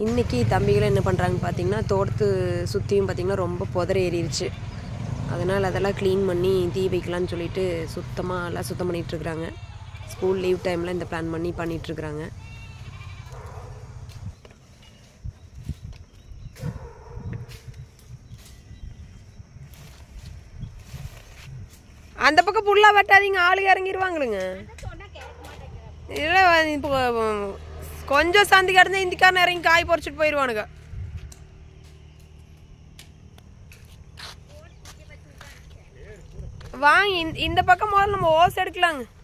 இன்றைக்கி தம்பிகள் என்ன பண்ணுறாங்கன்னு பார்த்தீங்கன்னா தோட்டத்து சுற்றியும் பார்த்திங்கன்னா ரொம்ப புதர் ஏறிடுச்சு அதனால் அதெல்லாம் க்ளீன் பண்ணி தீ வைக்கலான்னு சொல்லிட்டு சுத்தமாக எல்லாம் சுத்தம் பண்ணிகிட்ருக்குறாங்க ஸ்கூல் லீவ் டைமில் இந்த பிளான் பண்ணி பண்ணிகிட்ருக்குறாங்க அந்த பக்கம் புல்லாக வெட்டாதீங்க ஆளுங்க இறங்கிடுவாங்களுங்க இல்லை இப்போ கொஞ்சம் சந்தி கிடந்தா இந்திக்காரன் இறங்கி காய் பறிச்சுட்டு போயிடுவானுங்க வாங்க இந்த- இந்த பக்கம் முதல்ல நம்ம ஓஸ் எடுக்கலாங்க